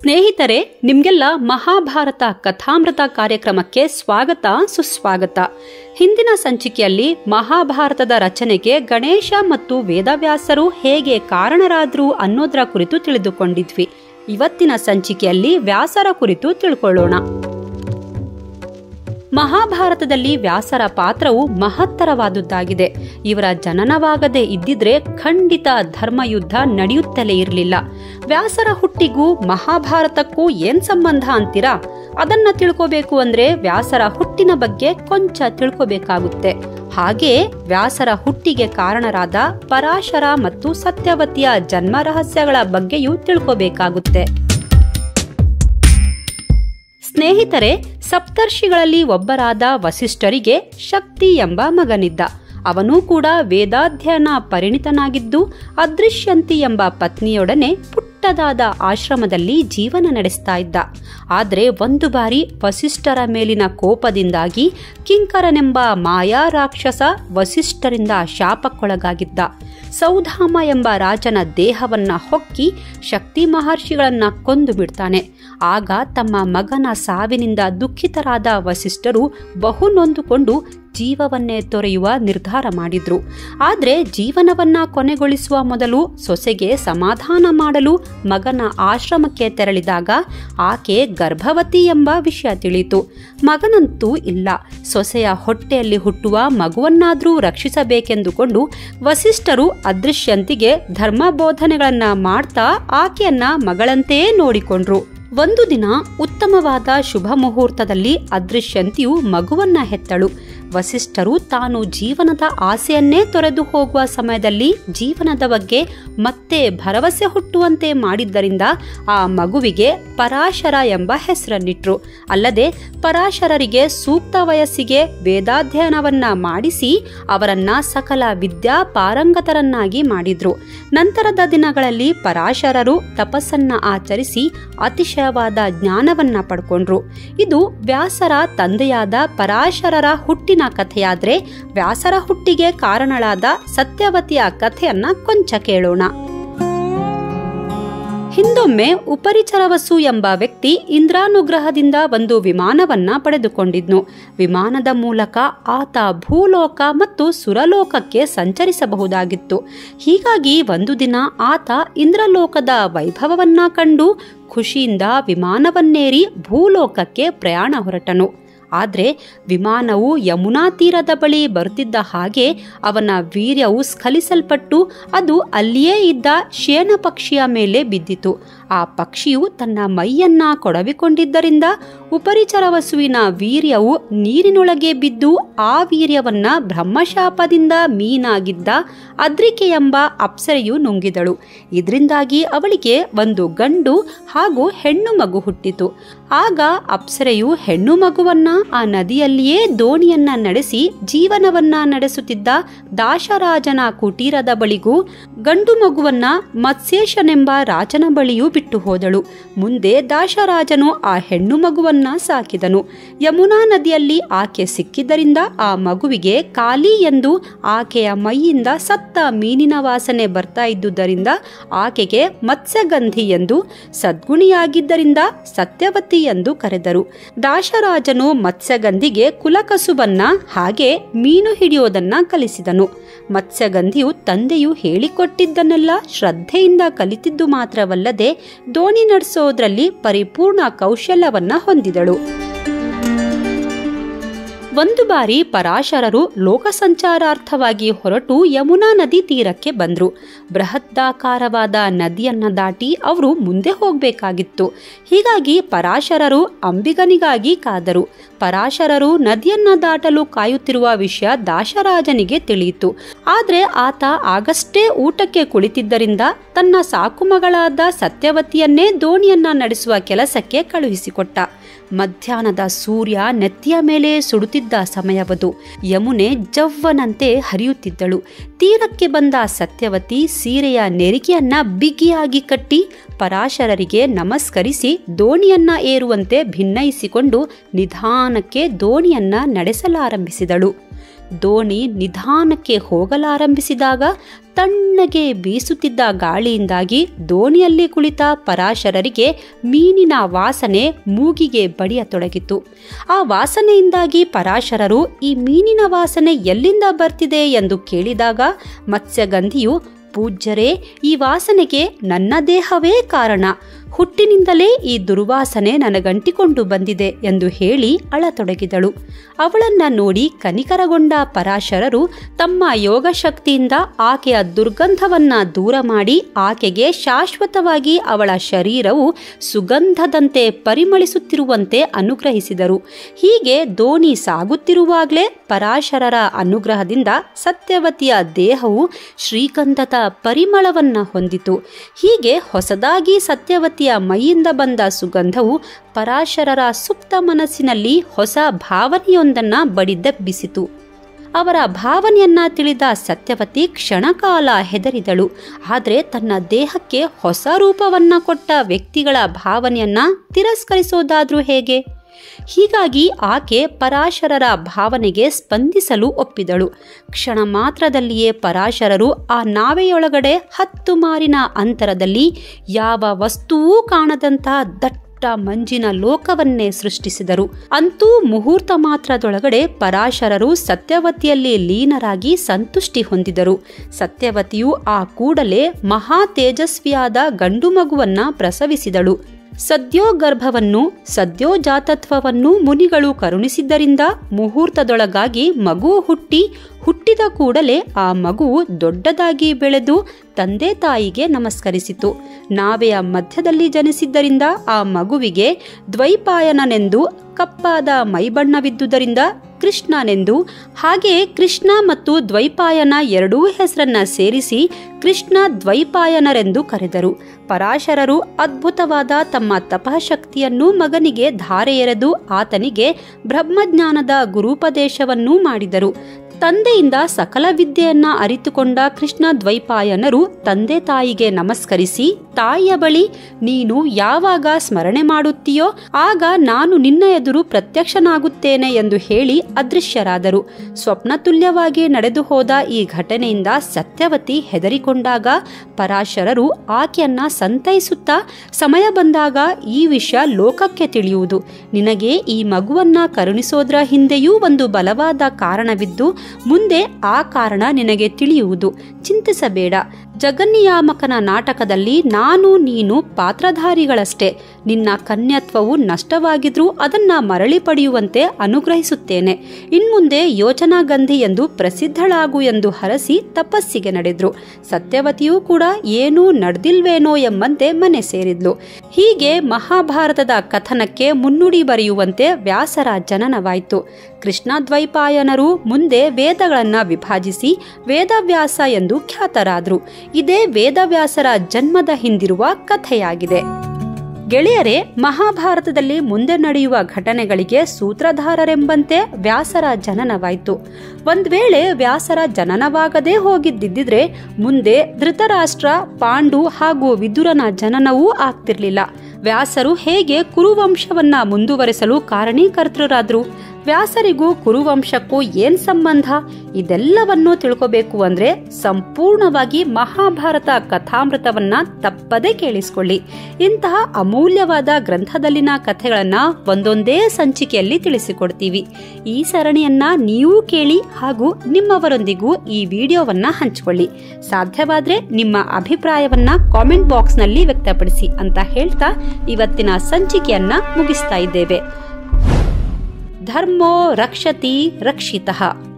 ಸ್ನೇಹಿತರೆ ನಿಮಗೆಲ್ಲ ಮಹಾಭಾರತ ಕಥಾಮೃತ ಕಾರ್ಯಕ್ರಮಕ್ಕೆ ಸ್ವಾಗತ ಸುಸ್ವಾಗತ ಹಿಂದಿನ ಸಂಚಿಕೆಯಲ್ಲಿ ಮಹಾಭಾರತದ ರಚನೆಗೆ ಗಣೇಶ ಮತ್ತು ವೇದವ್ಯಾಸರು ಹೇಗೆ ಕಾರಣರಾದ್ರು ಅನ್ನೋದರ ಕುರಿತು ತಿಳಿದುಕೊಂಡಿದ್ವಿ ಇವತ್ತಿನ ಸಂಚಿಕೆಯಲ್ಲಿ ವ್ಯಾಸರ ಕುರಿತು ತಿಳ್ಕೊಳ್ಳೋಣ ಮಹಾಭಾರತದಲ್ಲಿ ವ್ಯಾಸರ ಪಾತ್ರವು ಮಹತ್ತರವಾದುದಾಗಿದೆ ಇವರ ಜನನವಾಗದೆ ಇದ್ದಿದ್ರೆ ಖಂಡಿತ ಧರ್ಮಯುದ್ಧ ನಡೆಯುತ್ತಲೇ ಇರಲಿಲ್ಲ ವ್ಯಾಸರ ಹುಟ್ಟಿಗೂ ಮಹಾಭಾರತಕ್ಕೂ ಏನ್ ಸಂಬಂಧ ಅಂತೀರಾ ಅದನ್ನ ತಿಳ್ಕೋಬೇಕು ಅಂದ್ರೆ ವ್ಯಾಸರ ಹುಟ್ಟಿನ ಬಗ್ಗೆ ಕೊಂಚ ತಿಳ್ಕೋಬೇಕಾಗುತ್ತೆ ಹಾಗೆ ವ್ಯಾಸರ ಹುಟ್ಟಿಗೆ ಕಾರಣರಾದ ಪರಾಶರ ಮತ್ತು ಸತ್ಯವತಿಯ ಜನ್ಮ ರಹಸ್ಯಗಳ ಬಗ್ಗೆಯೂ ತಿಳ್ಕೋಬೇಕಾಗುತ್ತೆ ಸ್ನೇಹಿತರೆ ಸಪ್ತರ್ಷಿಗಳಲ್ಲಿ ಒಬ್ಬರಾದ ವಸಿಷ್ಠರಿಗೆ ಶಕ್ತಿ ಎಂಬ ಮಗನಿದ್ದ ಅವನೂ ಕೂಡ ವೇದಾಧ್ಯಯನ ಪರಿಣಿತನಾಗಿದ್ದು ಅದೃಶ್ಯಂತಿ ಎಂಬ ಪತ್ನಿಯೊಡನೆ ಪುಟ್ಟದಾದ ಆಶ್ರಮದಲ್ಲಿ ಜೀವನ ನಡೆಸ್ತಾ ಇದ್ದ ಆದರೆ ಒಂದು ಬಾರಿ ವಸಿಷ್ಠರ ಮೇಲಿನ ಕೋಪದಿಂದಾಗಿ ಕಿಂಕರನೆಂಬ ಮಾಯಾ ರಾಕ್ಷಸ ವಸಿಷ್ಠರಿಂದ ಶಾಪಕ್ಕೊಳಗಾಗಿದ್ದ ಸೌಧಾಮ ಎಂಬ ರಾಜನ ದೇಹವನ್ನ ಹೊಕ್ಕಿ ಶಕ್ತಿ ಮಹರ್ಷಿಗಳನ್ನ ಕೊಂದು ಬಿಡ್ತಾನೆ ಆಗ ತಮ್ಮ ಮಗನ ಸಾವಿನಿಂದ ದುಃಖಿತರಾದ ವಸಿಷ್ಠರು ಬಹು ನೊಂದುಕೊಂಡು ಜೀವವನ್ನೇ ತೊರೆಯುವ ನಿರ್ಧಾರ ಮಾಡಿದ್ರು ಆದರೆ ಜೀವನವನ್ನ ಕೊನೆಗೊಳಿಸುವ ಮೊದಲು ಸೊಸೆಗೆ ಸಮಾಧಾನ ಮಾಡಲು ಮಗನ ಆಶ್ರಮಕ್ಕೆ ತೆರಳಿದಾಗ ಆಕೆ ಗರ್ಭವತಿ ಎಂಬ ವಿಷಯ ತಿಳಿಯಿತು ಮಗನಂತೂ ಇಲ್ಲ ಸೊಸೆಯ ಹೊಟ್ಟೆಯಲ್ಲಿ ಹುಟ್ಟುವ ಮಗುವನ್ನಾದ್ರೂ ರಕ್ಷಿಸಬೇಕೆಂದುಕೊಂಡು ವಸಿಷ್ಠರು ಅದೃಶ್ಯಂತಿಗೆ ಧರ್ಮ ಬೋಧನೆಗಳನ್ನ ಮಾಡ್ತಾ ಆಕೆಯನ್ನ ಮಗಳಂತೆಯೇ ನೋಡಿಕೊಂಡ್ರು ಒಂದು ದಿನ ಉತ್ತಮವಾದ ಶುಭ ಮುಹೂರ್ತದಲ್ಲಿ ಅದೃಶ್ಯಂತಿಯು ಮಗುವನ್ನ ಹೆತ್ತಳು ವಸಿಷ್ಠರು ತಾನು ಜೀವನದ ಆಸೆಯನ್ನೇ ತೊರೆದು ಹೋಗುವ ಸಮಯದಲ್ಲಿ ಜೀವನದ ಬಗ್ಗೆ ಮತ್ತೆ ಭರವಸೆ ಹುಟ್ಟುವಂತೆ ಮಾಡಿದ್ದರಿಂದ ಆ ಮಗುವಿಗೆ ಪರಾಶರ ಎಂಬ ಹೆಸರನ್ನಿಟ್ರು ಅಲ್ಲದೆ ಪರಾಶರರಿಗೆ ಸೂಕ್ತ ವಯಸ್ಸಿಗೆ ವೇದಾಧ್ಯಯನವನ್ನ ಮಾಡಿಸಿ ಅವರನ್ನ ಸಕಲ ವಿದ್ಯಾ ಪಾರಂಗತರನ್ನಾಗಿ ಮಾಡಿದ್ರು ನಂತರದ ದಿನಗಳಲ್ಲಿ ಪರಾಶರರು ತಪಸ್ಸನ್ನ ಆಚರಿಸಿ ಅತಿಶಯವಾದ ಜ್ಞಾನವನ್ನ ಪಡ್ಕೊಂಡ್ರು ಇದು ವ್ಯಾಸರ ತಂದೆಯಾದ ಪರಾಶರರ ಹುಟ್ಟಿನ ಕಥೆಯಾದ್ರೆ ವ್ಯಾಸರ ಹುಟ್ಟಿಗೆ ಕಾರಣಳಾದ ಸತ್ಯವತಿಯ ಕಥೆಯನ್ನ ಕೊಂಚ ಕೇಳೋಣ ಹಿಂದೊಮ್ಮೆ ಉಪರಿಚರವಸು ಎಂಬ ವ್ಯಕ್ತಿ ಇಂದ್ರಾನುಗ್ರಹದಿಂದ ಒಂದು ವಿಮಾನವನ್ನ ಪಡೆದುಕೊಂಡಿದ್ನು ವಿಮಾನದ ಮೂಲಕ ಆತ ಭೂಲೋಕ ಮತ್ತು ಸುರಲೋಕಕ್ಕೆ ಸಂಚರಿಸಬಹುದಾಗಿತ್ತು ಹೀಗಾಗಿ ಒಂದು ದಿನ ಆತ ಇಂದ್ರಲೋಕದ ವೈಭವವನ್ನ ಕಂಡು ಖುಷಿಯಿಂದ ವಿಮಾನವನ್ನೇರಿ ಭೂಲೋಕಕ್ಕೆ ಪ್ರಯಾಣ ಹೊರಟನು ಆದರೆ ವಿಮಾನವು ಯಮುನಾ ತೀರದ ಬಳಿ ಬರುತ್ತಿದ್ದ ಹಾಗೆ ಅವನ ವೀರ್ಯವು ಸ್ಖಲಿಸಲ್ಪಟ್ಟು ಅದು ಅಲ್ಲಿಯೇ ಇದ್ದ ಶೇನ ಪಕ್ಷಿಯ ಮೇಲೆ ಬಿದ್ದಿತು ಆ ಪಕ್ಷಿಯು ತನ್ನ ಮೈಯನ್ನ ಕೊಡವಿಕೊಂಡಿದ್ದರಿಂದ ಉಪರಿಚರವಸುವಿನ ವೀರ್ಯವು ನೀರಿನೊಳಗೆ ಬಿದ್ದು ಆ ವೀರ್ಯವನ್ನ ಬ್ರಹ್ಮಶಾಪದಿಂದ ಮೀನಾಗಿದ್ದ ಅದ್ರಿಕೆ ಎಂಬ ಅಪ್ಸರೆಯು ನುಂಗಿದಳು ಇದರಿಂದಾಗಿ ಅವಳಿಗೆ ಒಂದು ಗಂಡು ಹಾಗೂ ಹೆಣ್ಣು ಮಗು ಹುಟ್ಟಿತು ಆಗ ಅಪ್ಸರೆಯು ಹೆಣ್ಣು ಮಗುವನ್ನ ಆ ನದಿಯಲ್ಲಿಯೇ ದೋಣಿಯನ್ನ ನಡೆಸಿ ಜೀವನವನ್ನ ನಡೆಸುತ್ತಿದ್ದ ದಾಶರಾಜನ ಕುಟೀರದ ಬಳಿಗೂ ಗಂಡು ಮಗುವನ್ನ ಮತ್ಸ್ಯೇಶನೆಂಬ ರಾಜನ ಬಳಿಯೂ ಬಿಟ್ಟು ಹೋದಳು ಮುಂದೆ ದಾಶರಾಜನು ಆ ಹೆಣ್ಣು ಮಗುವನ್ನ ಸಾಕಿದನು ಯಮುನಾ ನದಿಯಲ್ಲಿ ಆಕೆ ಸಿಕ್ಕಿದ್ದರಿಂದ ಆ ಮಗುವಿಗೆ ಕಾಲಿ ಎಂದು ಆಕೆಯ ಮೈಯಿಂದ ಸತ್ತ ಮೀನಿನ ವಾಸನೆ ಬರ್ತಾ ಇದ್ದುದರಿಂದ ಆಕೆಗೆ ಮತ್ಸ್ಯಗಂಧಿ ಎಂದು ಸದ್ಗುಣಿಯಾಗಿದ್ದರಿಂದ ಸತ್ಯವತಿ ಎಂದು ಕರೆದರು ದಾಶರಾಜನು ಮತ್ಸ್ಯಗಂಧಿಗೆ ಕುಲಕಸುಬನ್ನ ಹಾಗೆ ಮೀನು ಹಿಡಿಯೋದನ್ನ ಕಲಿಸಿದನು ಮತ್ಸ್ಯಗಂಧಿಯು ತಂದೆಯು ಹೇಳಿಕೊಟ್ಟಿದ್ದನ್ನೆಲ್ಲ ಶ್ರದ್ಧೆಯಿಂದ ಕಲಿತಿದ್ದು ಮಾತ್ರವಲ್ಲದೆ ದೋಣಿ ನಡೆಸೋದ್ರಲ್ಲಿ ಪರಿಪೂರ್ಣ ಕೌಶಲ್ಯವನ್ನ ಹೊಂದಿದಳು ಒಂದು ಬಾರಿ ಪರಾಶರರು ಲೋಕ ಸಂಚಾರಾರ್ಥವಾಗಿ ಹೊರಟು ಯಮುನಾ ನದಿ ತೀರಕ್ಕೆ ಬಂದ್ರು ಬೃಹತ್ತಾಕಾರವಾದ ನದಿಯನ್ನ ದಾಟಿ ಅವರು ಮುಂದೆ ಹೋಗಬೇಕಾಗಿತ್ತು ಹೀಗಾಗಿ ಪರಾಶರರು ಅಂಬಿಗನಿಗಾಗಿ ಕಾದರು ಪರಾಶರರು ನದಿಯನ್ನ ದಾಟಲು ಕಾಯುತ್ತಿರುವ ವಿಷಯ ದಾಶರಾಜನಿಗೆ ತಿಳಿಯಿತು ಆದ್ರೆ ಆತ ಆಗಷ್ಟೇ ಊಟಕ್ಕೆ ಕುಳಿತಿದ್ದರಿಂದ ತನ್ನ ಸಾಕುಮಗಳಾದ ಸತ್ಯವತಿಯನ್ನೇ ದೋಣಿಯನ್ನ ನಡೆಸುವ ಕೆಲಸಕ್ಕೆ ಕಳುಹಿಸಿಕೊಟ್ಟ ಮಧ್ಯಾಹ್ನದ ಸೂರ್ಯ ನೆತ್ತಿಯ ಮೇಲೆ ಸುಡುತ್ತಿದ್ದ ಸಮಯವದು ಯಮುನೆ ಜವ್ವನಂತೆ ಹರಿಯುತ್ತಿದ್ದಳು ತೀರಕ್ಕೆ ಬಂದ ಸತ್ಯವತಿ ಸೀರೆಯ ನೆರಿಗೆಯನ್ನ ಬಿಗಿಯಾಗಿ ಕಟ್ಟಿ ಪರಾಶರರಿಗೆ ನಮಸ್ಕರಿಸಿ ದೋಣಿಯನ್ನ ಏರುವಂತೆ ಭಿನ್ನಯಿಸಿಕೊಂಡು ನಿಧಾನಕ್ಕೆ ದೋಣಿಯನ್ನ ನಡೆಸಲಾರಂಭಿಸಿದಳು ದೋಣಿ ನಿಧಾನಕ್ಕೆ ಹೋಗಲಾರಂಭಿಸಿದಾಗ ತಣ್ಣಗೆ ಬೀಸುತ್ತಿದ್ದ ಗಾಳಿಯಿಂದಾಗಿ ದೋಣಿಯಲ್ಲಿ ಕುಳಿತ ಪರಾಶರರಿಗೆ ಮೀನಿನ ವಾಸನೆ ಮೂಗಿಗೆ ಬಡಿಯತೊಡಗಿತು ಆ ವಾಸನೆಯಿಂದಾಗಿ ಪರಾಶರರು ಈ ಮೀನಿನ ವಾಸನೆ ಎಲ್ಲಿಂದ ಬರ್ತಿದೆ ಎಂದು ಕೇಳಿದಾಗ ಮತ್ಸ್ಯಗಂಧಿಯು ಪೂಜ್ಯರೇ ಈ ವಾಸನೆಗೆ ನನ್ನ ದೇಹವೇ ಕಾರಣ ಹುಟ್ಟಿನಿಂದಲೇ ಈ ದುರ್ವಾಸನೆ ನನಗಂಟಿಕೊಂಡು ಬಂದಿದೆ ಎಂದು ಹೇಳಿ ಅಳತೊಡಗಿದಳು ಅವಳನ್ನ ನೋಡಿ ಕನಿಕರಗೊಂಡ ಪರಾಶರರು ತಮ್ಮ ಯೋಗಶಕ್ತಿಯಿಂದ ಆಕೆಯ ದುರ್ಗಂಧವನ್ನ ದೂರ ಮಾಡಿ ಆಕೆಗೆ ಶಾಶ್ವತವಾಗಿ ಅವಳ ಶರೀರವು ಸುಗಂಧದಂತೆ ಪರಿಮಳಿಸುತ್ತಿರುವಂತೆ ಅನುಗ್ರಹಿಸಿದರು ಹೀಗೆ ದೋಣಿ ಸಾಗುತ್ತಿರುವಾಗಲೇ ಪರಾಶರರ ಅನುಗ್ರಹದಿಂದ ಸತ್ಯವತಿಯ ದೇಹವು ಶ್ರೀಗಂಧದ ಪರಿಮಳವನ್ನ ಹೊಂದಿತು ಹೀಗೆ ಹೊಸದಾಗಿ ಸತ್ಯವತಿಯ ಮೈಯಿಂದ ಬಂದ ಸುಗಂಧವು ಪರಾಶರರ ಸುಪ್ತ ಮನಸ್ಸಿನಲ್ಲಿ ಹೊಸ ಭಾವನೆಯೊಂದನ್ನ ಬಡಿದೆಬ್ಬಿಸಿತು ಅವರ ಭಾವನೆಯನ್ನ ತಿಳಿದ ಸತ್ಯವತಿ ಕ್ಷಣಕಾಲ ಹೆದರಿದಳು ಆದರೆ ತನ್ನ ದೇಹಕ್ಕೆ ಹೊಸ ರೂಪವನ್ನ ಕೊಟ್ಟ ವ್ಯಕ್ತಿಗಳ ಭಾವನೆಯನ್ನ ತಿರಸ್ಕರಿಸೋದಾದ್ರೂ ಹೇಗೆ ಹೀಗಾಗಿ ಆಕೆ ಪರಾಶರರ ಭಾವನೆಗೆ ಸ್ಪಂದಿಸಲು ಒಪ್ಪಿದಳು ಕ್ಷಣ ಮಾತ್ರದಲ್ಲಿಯೇ ಪರಾಶರರು ಆ ನಾವೆಯೊಳಗಡೆ ಹತ್ತು ಮಾರಿನ ಅಂತರದಲ್ಲಿ ಯಾವ ವಸ್ತುವೂ ಕಾಣದಂತಹ ದಟ್ಟ ಮಂಜಿನ ಲೋಕವನ್ನೇ ಸೃಷ್ಟಿಸಿದರು ಅಂತೂ ಮುಹೂರ್ತ ಮಾತ್ರದೊಳಗಡೆ ಪರಾಶರರು ಸತ್ಯವತಿಯಲ್ಲಿ ಲೀನರಾಗಿ ಸಂತುಷ್ಟಿ ಹೊಂದಿದರು ಸತ್ಯವತಿಯು ಆ ಕೂಡಲೇ ಮಹಾ ತೇಜಸ್ವಿಯಾದ ಗಂಡು ಮಗುವನ್ನ ಪ್ರಸವಿಸಿದಳು ಸದ್ಯೋಗರ್ಭವನ್ನು ಸದ್ಯೋಜಾತತ್ವವನ್ನು ಮುನಿಗಳು ಕರುಣಿಸಿದ್ದರಿಂದ ಮುಹೂರ್ತದೊಳಗಾಗಿ ಮಗು ಹುಟ್ಟಿ ಹುಟ್ಟಿದ ಕೂಡಲೇ ಆ ಮಗುವು ದೊಡ್ಡದಾಗಿ ಬೆಳೆದು ತಂದೆ ತಾಯಿಗೆ ನಮಸ್ಕರಿಸಿತು ನಾವೆಯ ಮಧ್ಯದಲ್ಲಿ ಜನಿಸಿದ್ದರಿಂದ ಆ ಮಗುವಿಗೆ ದ್ವೈಪಾಯನನೆಂದು ಕಪ್ಪಾದ ಮೈಬಣ್ಣವಿದ್ದುದರಿಂದ ಕೃಷ್ಣನೆಂದು ಹಾಗೆಯೇ ಕೃಷ್ಣ ಮತ್ತು ದ್ವೈಪಾಯನ ಎರಡೂ ಹೆಸರನ್ನ ಸೇರಿಸಿ ಕೃಷ್ಣ ದ್ವೈಪಾಯನರೆಂದು ಕರೆದರು ಪರಾಶರರು ಅದ್ಭುತವಾದ ತಮ್ಮ ತಪಶಕ್ತಿಯನ್ನು ಮಗನಿಗೆ ಧಾರೆ ಎರೆದು ಆತನಿಗೆ ಬ್ರಹ್ಮಜ್ಞಾನದ ಗುರುಪದೇಶವನ್ನೂ ಮಾಡಿದರು ತಂದೆಯಿಂದ ಸಕಲ ವಿದ್ಯೆಯನ್ನ ಅರಿತುಕೊಂಡ ಕೃಷ್ಣ ದ್ವೈಪಾಯನರು ತಂದೆ ತಾಯಿಗೆ ನಮಸ್ಕರಿಸಿ ತಾಯಿಯ ಬಳಿ ನೀನು ಯಾವಾಗ ಸ್ಮರಣೆ ಮಾಡುತ್ತೀಯೋ ಆಗ ನಾನು ನಿನ್ನ ಎದುರು ಪ್ರತ್ಯಕ್ಷನಾಗುತ್ತೇನೆ ಎಂದು ಹೇಳಿ ಅದೃಶ್ಯರಾದರು ಸ್ವಪ್ನತುಲ್ಯವಾಗಿ ನಡೆದು ಹೋದ ಈ ಘಟನೆಯಿಂದ ಸತ್ಯವತಿ ಹೆದರಿಕೊಂಡಾಗ ಪರಾಶರರು ಆಕೆಯನ್ನ ಸಂತೈಸುತ್ತಾ ಸಮಯ ಬಂದಾಗ ಈ ವಿಷಯ ಲೋಕಕ್ಕೆ ತಿಳಿಯುವುದು ನಿನಗೆ ಈ ಮಗುವನ್ನ ಕರುಣಿಸೋದ್ರ ಹಿಂದೆಯೂ ಒಂದು ಬಲವಾದ ಕಾರಣವಿದ್ದು ಮುಂದೆ ಆ ಕಾರಣ ನಿನಗೆ ತಿಳಿಯುವುದು ಚಿಂತಿಸಬೇಡ ಜಗನ್ನಿಯಾಮಕನ ನಾಟಕದಲ್ಲಿ ನಾನು ನೀನು ಪಾತ್ರಧಾರಿಗಳಷ್ಟೇ ನಿನ್ನ ಕನ್ಯತ್ವವು ನಷ್ಟವಾಗಿದ್ರೂ ಅದನ್ನ ಮರಳಿ ಪಡೆಯುವಂತೆ ಅನುಗ್ರಹಿಸುತ್ತೇನೆ ಇನ್ಮುಂದೆ ಯೋಚನಾಗಂಧಿ ಎಂದು ಪ್ರಸಿದ್ಧಳಾಗು ಎಂದು ಹರಸಿ ತಪಸ್ಸಿಗೆ ನಡೆದ್ರು ಸತ್ಯವತಿಯೂ ಕೂಡ ಏನೂ ನಡೆದಿಲ್ವೇನೋ ಎಂಬಂತೆ ಮನೆ ಸೇರಿದ್ಲು ಹೀಗೆ ಮಹಾಭಾರತದ ಕಥನಕ್ಕೆ ಮುನ್ನುಡಿ ಬರೆಯುವಂತೆ ವ್ಯಾಸರ ಜನನವಾಯಿತು ಕೃಷ್ಣದ್ವೈಪಾಯನರು ಮುಂದೆ ವೇದಗಳನ್ನ ವಿಭಾಜಿಸಿ ವೇದವ್ಯಾಸ ಎಂದು ಖ್ಯಾತರಾದ್ರು ಇದೇ ವೇದವ್ಯಾಸರ ಜನ್ಮದ ಹಿಂದಿರುವ ಕಥೆಯಾಗಿದೆ ಗೆಳೆಯರೇ ಮಹಾಭಾರತದಲ್ಲಿ ಮುಂದೆ ನಡೆಯುವ ಘಟನೆಗಳಿಗೆ ಸೂತ್ರಧಾರರೆಂಬಂತೆ ವ್ಯಾಸರ ಜನನವಾಯಿತು ಒಂದ್ ವೇಳೆ ವ್ಯಾಸರ ಜನನವಾಗದೇ ಹೋಗಿದ್ದಿದ್ರೆ ಮುಂದೆ ಧೃತರಾಷ್ಟ್ರ ಪಾಂಡು ಹಾಗೂ ವಿದುರನ ಜನನವೂ ಆಗ್ತಿರ್ಲಿಲ್ಲ ವ್ಯಾಸರು ಹೇಗೆ ಕುರುವಂಶವನ್ನ ಮುಂದುವರೆಸಲು ಕಾರಣೀಕರ್ತರಾದ್ರು ವ್ಯಾಸರಿಗೂ ಕುರುವಂಶಕ್ಕೂ ಏನ್ ಸಂಬಂಧ ಇದೆಲ್ಲವನ್ನೂ ತಿಳ್ಕೋಬೇಕು ಅಂದ್ರೆ ಸಂಪೂರ್ಣವಾಗಿ ಮಹಾಭಾರತ ಕಥಾಮೃತವನ್ನ ತಪ್ಪದೆ ಕೇಳಿಸ್ಕೊಳ್ಳಿ ಇಂತಹ ಅಮೂಲ್ಯವಾದ ಗ್ರಂಥದಲ್ಲಿನ ಕಥೆಗಳನ್ನ ಒಂದೊಂದೇ ಸಂಚಿಕೆಯಲ್ಲಿ ತಿಳಿಸಿಕೊಡ್ತೀವಿ ಈ ಸರಣಿಯನ್ನ ನೀವು ಕೇಳಿ ಹಾಗೂ ನಿಮ್ಮವರೊಂದಿಗೂ ಈ ವಿಡಿಯೋವನ್ನ ಹಂಚಿಕೊಳ್ಳಿ ಸಾಧ್ಯವಾದ್ರೆ ನಿಮ್ಮ ಅಭಿಪ್ರಾಯವನ್ನ ಕಾಮೆಂಟ್ ಬಾಕ್ಸ್ನಲ್ಲಿ ವ್ಯಕ್ತಪಡಿಸಿ ಅಂತ ಹೇಳ್ತಾ ಇವತ್ತಿನ ಸಂಚಿಕೆಯನ್ನ ಮುಗಿಸ್ತಾ ಇದ್ದೇವೆ ಧರ್ಮೋ ರಕ್ಷತಿ ರಕ್ಷಿತಃ